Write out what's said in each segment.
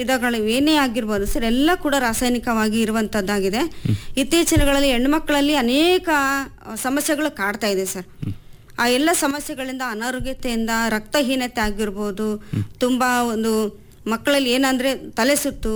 ವಿಧಗಳು ಏನೇ ಆಗಿರ್ಬೋದು ಸರ್ ಎಲ್ಲ ಕೂಡ ರಾಸಾಯನಿಕವಾಗಿ ಇರುವಂತದ್ದಾಗಿದೆ ಇತ್ತೀಚಿನ ದಿನಗಳಲ್ಲಿ ಹೆಣ್ಮಕ್ಳಲ್ಲಿ ಅನೇಕ ಆ, ಸಮಸ್ಯೆಗಳು ಕಾಡ್ತಾ ಇದೆ ಸರ್ ಆ ಎಲ್ಲ ಸಮಸ್ಯೆಗಳಿಂದ ಅನಾರೋಗ್ಯತೆಯಿಂದ ರಕ್ತಹೀನತೆ ಆಗಿರ್ಬೋದು ತುಂಬಾ ಒಂದು ಮಕ್ಕಳಲ್ಲಿ ಏನಂದ್ರೆ ತಲೆ ಸುತ್ತು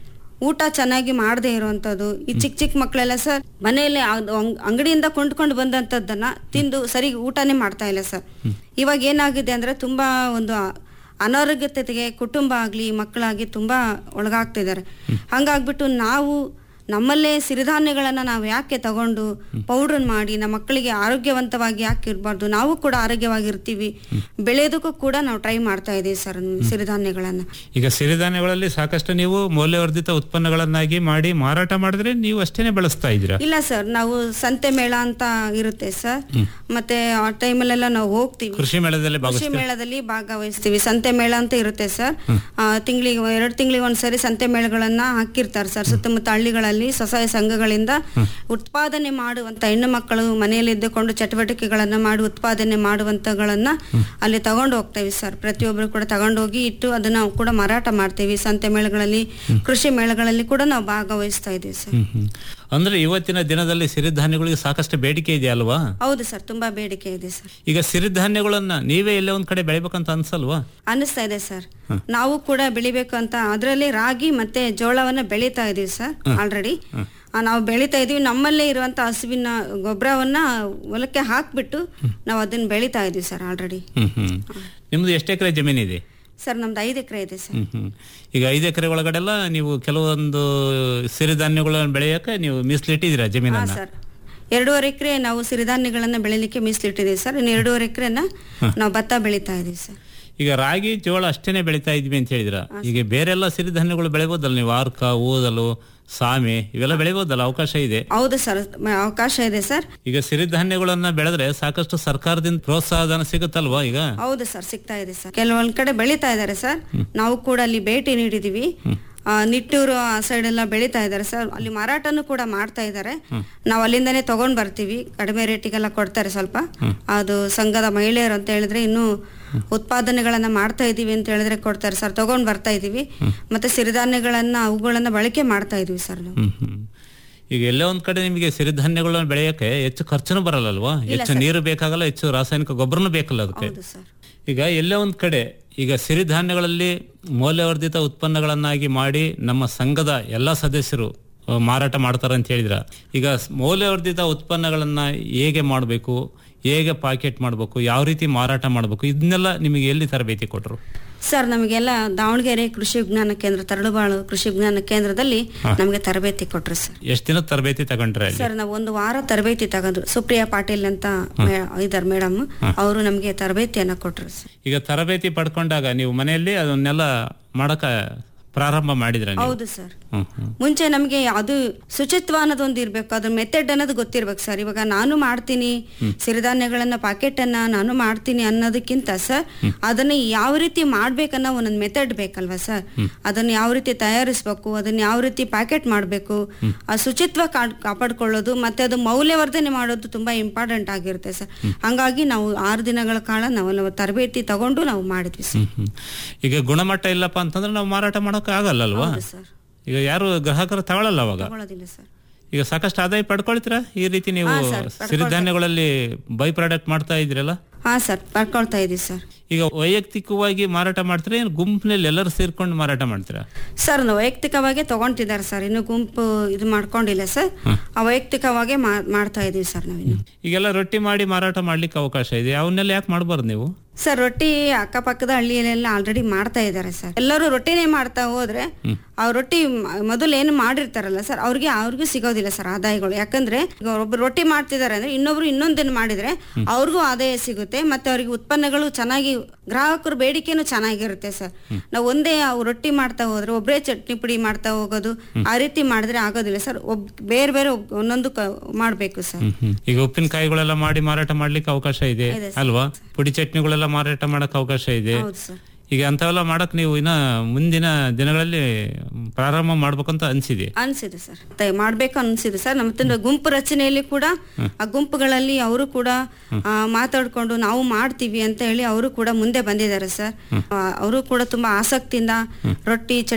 ಊಟ ಚೆನ್ನಾಗಿ ಮಾಡದೇ ಇರುವಂತದ್ದು ಈ ಚಿಕ್ಕ ಚಿಕ್ಕ ಮಕ್ಕಳೆಲ್ಲ ಸರ್ ಮನೆಯಲ್ಲಿ ಅದು ಅಂಗ್- ಅಂಗಡಿಯಿಂದ ಕೊಂಡ್ಕೊಂಡು ಬಂದಂತದ್ದನ್ನ ತಿಂದು ಸರಿ ಊಟನೇ ಮಾಡ್ತಾ ಇಲ್ಲ ಸರ್ ಇವಾಗ ಏನಾಗಿದೆ ಅಂದ್ರೆ ತುಂಬಾ ಒಂದು ಆ- ಅನಾರೋಗ್ಯತೆಗೆ ಕುಟುಂಬ ಆಗ್ಲಿ ಮಕ್ಕಳಾಗಿ ತುಂಬಾ ಒಳಗಾಗ್ತಿದ್ದಾರೆ ಹಂಗಾಗ್ಬಿಟ್ಟು ನಾವು ನಮ್ಮಲ್ಲೇ ಸಿರಿಧಾನ್ಯಗಳನ್ನ ನಾವು ಯಾಕೆ ತಗೊಂಡು ಪೌಡರ್ ಮಾಡಿ ನಮ್ಮ ಮಕ್ಕಳಿಗೆ ಆರೋಗ್ಯವಂತವಾಗಿ ಯಾಕೆ ಇರಬಾರ್ದು ನಾವು ಕೂಡ ಆರೋಗ್ಯವಾಗಿರ್ತೀವಿ ಬೆಳೆಯೋದಕ್ಕೂ ಕೂಡ ನಾವು ಟ್ರೈ ಮಾಡ್ತಾ ಇದೀವಿ ಸರ್ ಸಿರಿಧಾನ್ಯಗಳನ್ನ ಈಗ ಸಿರಿಧಾನ್ಯಗಳಲ್ಲಿ ಸಾಕಷ್ಟು ನೀವು ಮೌಲ್ಯವರ್ಧಿತ ಉತ್ಪನ್ನಗಳನ್ನಾಗಿ ಮಾಡಿ ಮಾರಾಟ ಮಾಡಿದ್ರೆ ನೀವು ಅಷ್ಟೇನೆ ಬಳಸ್ತಾ ಇದ್ದೀರಾ ಇಲ್ಲ ಸರ್ ನಾವು ಸಂತೆ ಮೇಳ ಅಂತ ಇರುತ್ತೆ ಸರ್ ಮತ್ತೆ ಆ ಟೈಮಲ್ಲೆಲ್ಲ ನಾವು ಹೋಗ್ತೀವಿ ಕೃಷಿ ಮೇಳದಲ್ಲಿ ಕೃಷಿ ಭಾಗವಹಿಸ್ತೀರಾ ಮೇಳದಲ್ಲಿ ಭಾಗವಹಿಸ್ತೀವಿ ಸಂತೆ ಮೇಳ ಅಂತ ಇರುತ್ತೆ ಸರ್ ತಿಂಗಳಿಗೆ ಎರಡು ತಿಂಗಳಿಗೆ ಒಂದ್ಸರಿ ಸಂತೆ ಮೇಳಗಳನ್ನ ಹಾಕಿರ್ತಾರೆ ಸರ್ ಸುತ್ತಮುತ್ತ ಹಳ್ಳಿಗಳಲ್ಲಿ ಸ್ವಸಹಾಯ ಸಂಘಗಳಿಂದ ಉತ್ಪಾದನೆ ಮಾಡುವಂತ ಹೆಣ್ಣು ಮಕ್ಕಳು ಮನೆಯಲ್ಲಿ ಇದ್ದುಕೊಂಡು ಚಟುವಟಿಕೆಗಳನ್ನ ಮಾಡಿ ಉತ್ಪಾದನೆ ಮಾಡುವಂತಗಳನ್ನ ಅಲ್ಲಿ ತಗೊಂಡು ಹೋಗ್ತೇವೆ ಸರ್ ಪ್ರತಿಯೊಬ್ಬರು ಕೂಡ ತಗೊಂಡೋಗಿ ಇಟ್ಟು ಅದನ್ನ ನಾವು ಕೂಡ ಮಾರಾಟ ಮಾಡ್ತೇವೆ ಸಂತೆ ಮೇಳಗಳಲ್ಲಿ ಕೃಷಿ ಮೇಳಗಳಲ್ಲಿ ಕೂಡ ನಾವು ಭಾಗವಹಿಸ್ತಾ ಇದ್ದೀವಿ ಸರ್ ಹ್ಮ್ ಹ್ಮ್. ಅಂದ್ರೆ ಇವತ್ತಿನ ದಿನದಲ್ಲಿ ಸಿರಿಧಾನ್ಯಗಳಿಗೆ ಸಾಕಷ್ಟು ಬೇಡಿಕೆ ಇದೆ ಅಲ್ವಾ ಹೌದು ಸರ್ ತುಂಬಾ ಬೇಡಿಕೆ ಇದೆ ಸರ್ ಈಗ ಸಿರಿಧಾನ್ಯಗಳನ್ನ ನೀವೇ ಎಲ್ಲೇ ಒಂದ್ ಕಡೆ ಬೆಳಿಬೇಕಂತ ಅನ್ಸಲ್ವಾ ಅನ್ನಿಸ್ತಾ ಇದೆ ಸರ್ ನಾವು ಕೂಡ ಬೆಳಿಬೇಕು ಅಂತ ಅದರಲ್ಲಿ ರಾಗಿ ಮತ್ತೆ ಜೋಳವನ್ನ ಬೆಳೀತಾ ಇದೀವಿ ಸರ್ ಆಲ್ರೆಡಿ ನಾವು ಬೆಳೀತಾ ಇದೀವಿ ನಮ್ಮಲ್ಲೇ ಇರುವಂತ ಹಸುವಿನ ಗೊಬ್ಬರವನ್ನ ಹೊಲಕ್ಕೆ ಹಾಕ್ಬಿಟ್ಟು ನಾವು ಅದನ್ನ ಬೆಳೀತಾ ಇದೀವಿ ಸರ್ ಆಲ್ರೆಡಿ ಹ್ಮ್ ಹ್ಮ್ ನಿಮ್ದು ಎಷ್ಟು ಎಕರೆ ಜಮೀನಿದೆ ಸರ್ ನಮ್ದು ಐದು ಎಕರೆ ಇದೆ ಸರ್ ಹ್ಮ್ ಹ್ಮ್ ಈಗ ಐದು ಎಕರೆ ಒಳಗಡೆಲ್ಲ ನೀವು ಕೆಲವೊಂದು ಸಿರಿಧಾನ್ಯಗಳನ್ನು ಬೆಳೆಯಕ್ಕೆ ನೀವು ಮೀಸಲಿಟ್ಟಿದ್ದೀರಾ ಹಾ ಜಮೀನನ್ನ ಸರ್ ಎರಡೂವರೆ ಎಕರೆ ನಾವು ಸಿರಿಧಾನ್ಯಗಳನ್ನ ಬೆಳಿಲಿಕ್ಕೆ ಮೀಸಲಿಟ್ಟಿದ್ದೀವಿ ಸರ್ ಇನ್ನು ಎರಡೂವರೆ ಎಕರೆನ ನಾವು ಭತ್ತ ಬೆಳೀತಾ ಇದೀವಿ ಸರ್ ಈಗ ರಾಗಿ ಜೋಳ ಅಷ್ಟೇನೆ ಬೆಳಿತಾ ಇದ್ವಿ ಅಂತ ಹೇಳಿದ್ರ ಈಗ ಬೇರೆಲ್ಲ ಸಿರಿಧಾನ್ಯಗಳು ಬೆಳಿಬೋದಲ್ಲ ನೀವು ಆರ್ಕ ಊದಲು ಸಾಮೆ ಇವೆಲ್ಲ ಬೆಳಿಬೋದಲ್ಲ ಅವಕಾಶ ಇದೆ ಹೌದು ಸರ್ ಮ- ಅವಕಾಶ ಇದೆ ಸರ್ ಈಗ ಸಿರಿಧಾನ್ಯಗಳನ್ನ ಬೆಳೆದ್ರೆ ಸಾಕಷ್ಟು ಸರ್ಕಾರದಿಂದ ಪ್ರೋತ್ಸಾಹಧನ ಸಿಗುತ್ತಲ್ವಾ ಈಗ ಹೌದು ಸರ್ ಸಿಗ್ತಾ ಇದೆ ಸರ್ ಕೆಲವೊಂದ್ ಕಡೆ ಬೆಳೀತಾ ಇದ್ದಾರೆ ಸರ್ ನಾವು ಕೂಡ ಅಲ್ಲಿ ಭೇಟಿ ನೀಡಿದೀವಿ ಆ, ನಿಟ್ಟೂರು ಆ ಸೈಡ್ ಎಲ್ಲ ಬೆಳೀತಾ ಇದ್ದಾರೆ ಸರ್ ಅಲ್ಲಿ ಮಾರಾಟನೂ ಕೂಡ ಮಾಡ್ತಾ ಇದ್ದಾರೆ ನಾವು ಅಲ್ಲಿಂದನೇ ತಗೊಂಡ್ ಬರ್ತೀವಿ ಕಡಿಮೆ ರೇಟಿಗೆಲ್ಲ ಕೊಡ್ತಾರೆ ಸ್ವಲ್ಪ ಅದು ಸಂಘದ ಮಹಿಳೆಯರು ಅಂತ ಹೇಳಿದ್ರೆ ಇನ್ನು ಉತ್ಪಾದನೆಗಳನ್ನ ಮಾಡ್ತಾ ಇದೀವಿ ಅಂತ ಹೇಳಿದ್ರೆ ಕೊಡ್ತಾರೆ ಸರ್ ತಗೊಂಡ್ ಬರ್ತಾ ಇದೀವಿ ಮತ್ತೆ ಸಿರಿಧಾನ್ಯಗಳನ್ನ ಅವುಗಳನ್ನ ಬಳಕೆ ಮಾಡ್ತಾ ಇದೀವಿ ಸರ್ ನಾವು ಹ್ಮ್ ಹ್ಮ್ ಈಗ ಎಲ್ಲೇ ಒಂದ್ ಕಡೆ ನಿಮಗೆ ಸಿರಿಧಾನ್ಯಗಳನ್ನ ಬೆಳೆಯಕ್ಕೆ ಹೆಚ್ಚು ಖರ್ಚುನು ಬರಲ್ಲಲ್ವಾ ಹೆಚ್ಚು ನೀರು ಬೇಕಾಗಲ್ಲ ಹೆಚ್ಚು ರಾಸಾಯನಿಕ ಗೊಬ್ಬರನು ಬೇಕಲ್ಲ ಅದಕ್ಕೆ ಹೌದು ಸರ್ ಈಗ ಎಲ್ಲೇ ಒಂದ್ ಕಡೆ ಈಗ ಸಿರಿಧಾನ್ಯಗಳಲ್ಲಿ ಮೌಲ್ಯವರ್ಧಿತ ಉತ್ಪನ್ನಗಳನ್ನಾಗಿ ಮಾಡಿ ನಮ್ಮ ಸಂಘದ ಎಲ್ಲ ಸದಸ್ಯರು ಆ, ಮಾರಾಟ ಮಾಡ್ತಾರೆ ಅಂತ ಹೇಳಿದ್ರ ಈಗ ಸ್- ಮೌಲ್ಯವರ್ಧಿತ ಉತ್ಪನ್ನಗಳನ್ನ ಹೇಗೆ ಮಾಡಬೇಕು ಹೇಗೆ ಪಾಕೆಟ್ ಮಾಡಬೇಕು ಯಾವ ರೀತಿ ಮಾರಾಟ ಮಾಡಬೇಕು ಇದನ್ನೆಲ್ಲ ನಿಮಗೆ ಎಲ್ಲಿ ತರಬೇತಿ ಕೊಟ್ಟರು ಸರ್ ನಮಗೆಲ್ಲ ದಾವಣಗೆರೆ ಕೃಷಿ ವಿಜ್ಞಾನ ಕೇಂದ್ರ ತರಳುಬಾಳು ಕೃಷಿ ವಿಜ್ಞಾನ ಕೇಂದ್ರದಲ್ಲಿ ನಮಗೆ ತರಬೇತಿ ಕೊಟ್ರು ಸರ್ ಎಷ್ಟು ದಿನದ ತರಬೇತಿ ತಗೊಂಡ್ರೆ ಅಲ್ಲಿ ಸರ್ ನಾವು ಒಂದು ವಾರ ತರಬೇತಿ ತಗೊಂಡ್ರು ಸುಪ್ರಿಯಾ ಪಾಟೀಲ್ ಅಂತ ಇದಾರೆ ಮೇಡಮ್ ಅವರು ನಮಗೆ ತರಬೇತಿಯನ್ನ ಕೊಟ್ರು ಸರ್ ಈಗ ತರಬೇತಿ ಪಡ್ಕೊಂಡಾಗ ನೀವು ಮನೆಯಲ್ಲಿ ಅದನ್ನೆಲ್ಲ ಮಾಡಕ ಪ್ರಾರಂಭ ಮಾಡಿದ್ರ ನೀವು ಹೌದು ಸರ್ ಹ್ಮ್ ಹ್ಮ್ ಮುಂಚೆ ನಮಗೆ ಅದು ಶುಚಿತ್ವ ಅನ್ನೋದೊಂದು ಇರ್ಬೇಕು ಅದ್ರ ಮೆಥಡ್ ಅನ್ನೋದು ಗೊತ್ತಿರ್ಬೇಕು ಸರ್ ಇವಾಗ ನಾನು ಮಾಡ್ತೀನಿ ಸಿರಿಧಾನ್ಯಗಳನ್ನ ಪಾಕೆಟ್ ಅನ್ನ ನಾನು ಮಾಡ್ತೀನಿ ಅನ್ನೋದಕ್ಕಿಂತ ಸರ್ ಅದನ್ನ ಯಾವ ರೀತಿ ಮಾಡ್ಬೇಕನ್ನೋ ಒಂದೊಂದು ಮೆಥಡ್ ಬೇಕಲ್ವಾ ಸರ್ ಅದನ್ನ ಯಾವ ರೀತಿ ತಯಾರಿಸ್ಬೇಕು ಅದನ್ನ ಯಾವ ರೀತಿ ಪ್ಯಾಕೆಟ್ ಮಾಡಬೇಕು ಆ ಶುಚಿತ್ವ ಕಾ- ಕಾಪಾಡ್ಕೊಳ್ಳೋದು ಮತ್ತೆ ಅದು ಮೌಲ್ಯವರ್ಧನೆ ಮಾಡೋದು ತುಂಬಾ ಇಂಪಾರ್ಟೆಂಟ್ ಆಗಿರುತ್ತೆ ಸರ್ ಹಂಗಾಗಿ ನಾವು ಆರು ದಿನಗಳ ಕಾಲ ನಾವು ತರಬೇತಿ ತಗೊಂಡು ನಾವು ಮಾಡಿದ್ವಿ ಸರ್ ಹ್ಮ್ ಹ್ಮ್. ಈಗ ಗುಣಮಟ್ಟ ಇಲ್ಲಪ್ಪ ಅಂತಂದ್ರೆ ನಾವು ಮಾರಾಟ ಮಾಡೋಕೆ ಆಗಲ್ಲಲ್ವಾ ಹೌದು ಸರ್ ಈಗ ಯಾರು ಗ್ರಾಹಕರು ತಗೊಳ್ಳಲ್ಲ ಅವಾಗ ತಗೊಳ್ಳೋದಿಲ್ಲ ಸರ್ ಈಗ ಸಾಕಷ್ಟು ಆದಾಯ ಪಡ್ಕೊಳ್ತೀರಾ ಈ ರೀತಿ ನೀವು ಹಾ, ಸರ್, ಪಡ್ಕೊಳ್ತೇವೆ. ಸಿರಿಧಾನ್ಯಗಳಲ್ಲಿ ಬೈ ಪ್ರಾಡಕ್ಟ್ ಮಾಡ್ತಾ ಇದ್ರಲ್ಲ ಹಾ ಸರ್ ಪಡ್ಕೊಳ್ತಾ ಇದೀವಿ ಸರ್ ಈಗ ವೈಯಕ್ತಿಕವಾಗಿ ಮಾರಾಟ ಮಾಡ್ತೀರಾ ಏನು ಗುಂಪಿನಲ್ಲಿ ಎಲ್ಲರೂ ಸೇರ್ಕೊಂಡು ಮಾರಾಟ ಮಾಡ್ತೀರಾ ಸರ್ ನಾವು ವೈಯಕ್ತಿಕವಾಗಿ ತಗೊಂತಿದ್ದಾರೆ ಸರ್ ಇನ್ನು ಗುಂಪು ಇದು ಮಾಡ್ಕೊಂಡಿಲ್ಲ ಸರ್ ಆ ವೈಯಕ್ತಿಕವಾಗಿ ಮಾ- ಮಾಡ್ತಾ ಇದೀವಿ ಸರ್ ನಾವಿನ್ನು ಈಗೆಲ್ಲ ರೊಟ್ಟಿ ಮಾಡಿ ಮಾರಾಟ ಮಾಡ್ಲಿಕ್ಕೆ ಅವಕಾಶ ಇದೆ ಅವನ್ನೆಲ್ಲ ಯಾಕೆ ಮಾಡಬಾರ್ದು ನೀವು ಸರ್ ರೊಟ್ಟಿ ಅಕ್ಕಪಕ್ಕದ ಹಳ್ಳಿಯಲ್ಲೆಲ್ಲ ಆಲ್ರೆಡಿ ಮಾಡ್ತಾ ಇದ್ದಾರೆ ಸರ್ ಎಲ್ಲರೂ ರೊಟ್ಟಿನೇ ಮಾಡ್ತಾ ಹೋದ್ರೆ ಆ ರೊಟ್ಟಿ ಮ- ಮೊದಲು ಏನು ಮಾಡಿರ್ತಾರಲ್ಲ ಸರ್ ಅವ್ರಿಗೆ ಅವ್ರಿಗೂ ಸಿಗೋದಿಲ್ಲ ಸರ್ ಆದಾಯಗಳು ಯಾಕಂದ್ರೆ ಈಗ ಒಬ್ರು ರೊಟ್ಟಿ ಮಾಡ್ತಿದ್ದಾರೆ ಅಂದ್ರೆ ಇನ್ನೊಬ್ರು ಇನ್ನೊಂದನ್ನು ಮಾಡಿದ್ರೆ ಅವ್ರಿಗೂ ಆದಾಯ ಸಿಗುತ್ತೆ ಮತ್ತೆ ಅವ್ರಿಗೆ ಉತ್ಪನ್ನಗಳು ಚೆನ್ನಾಗಿ ಗ್ರಾಹಕರ ಬೇಡಿಕೆನೂ ಚೆನ್ನಾಗಿರುತ್ತೆ ಸರ್ ನಾವು ಒಂದೇ ಅವು ರೊಟ್ಟಿ ಮಾಡ್ತಾ ಹೋದ್ರೆ ಒಬ್ಬರೇ ಚಟ್ನಿ ಪುಡಿ ಮಾಡ್ತಾ ಹೋಗೋದು ಆ ರೀತಿ ಮಾಡಿದ್ರೆ ಆಗೋದಿಲ್ಲ ಸರ್ ಒಬ್ ಬೇರೆ ಬೇರೆ ಒಬ್- ಒಂದೊಂದು ಕ- ಮಾಡ್ಬೇಕು ಸರ್ ಹ್ಮ್ ಹ್ಮ್. ಈಗ ಉಪ್ಪಿನಕಾಯಿಗಳೆಲ್ಲ ಮಾಡಿ ಮಾರಾಟ ಮಾಡ್ಲಿಕ್ಕೆ ಅವಕಾಶ ಇದೆ ಇದೆ ಅಲ್ವಾ ಪುಡಿ ಚಟ್ನಿಗಳೆಲ್ಲ ಮಾರಾಟ ಮಾಡಕ್ ಅವಕಾಶ ಇದೆ ಹೌದು ಸರ್ ಈಗ ಅಂತವೆಲ್ಲ ಮಾಡಕ್ ನೀವು ಇನ್ನ ಮುಂದಿನ ದಿನಗಳಲ್ಲಿ ಪ್ರಾರಂಭ ಮಾಡ್ಬೇಕಂತ ಅನ್ಸಿದೆ ಅನ್ಸಿದೆ ಸರ್ ತ- ಮಾಡ್ಬೇಕು ಅನ್ಸಿದೆ ಸರ್ ನಮ್ಮ ಗುಂಪು ರಚನೆಯಲ್ಲಿ ಕೂಡ ಆ ಗುಂಪುಗಳಲ್ಲಿ ಅವರು ಕೂಡ ಆ, ಮಾತಾಡ್ಕೊಂಡು ನಾವು ಮಾಡ್ತೀವಿ ಅಂತ ಹೇಳಿ ಅವರು ಕೂಡ ಮುಂದೆ ಬಂದಿದ್ದಾರೆ ಸರ್ ಅವರು ಕೂಡ ತುಂಬಾ ಆಸಕ್ತಿಯಿಂದ ರೊಟ್ಟಿ ಚಟ್ನಿ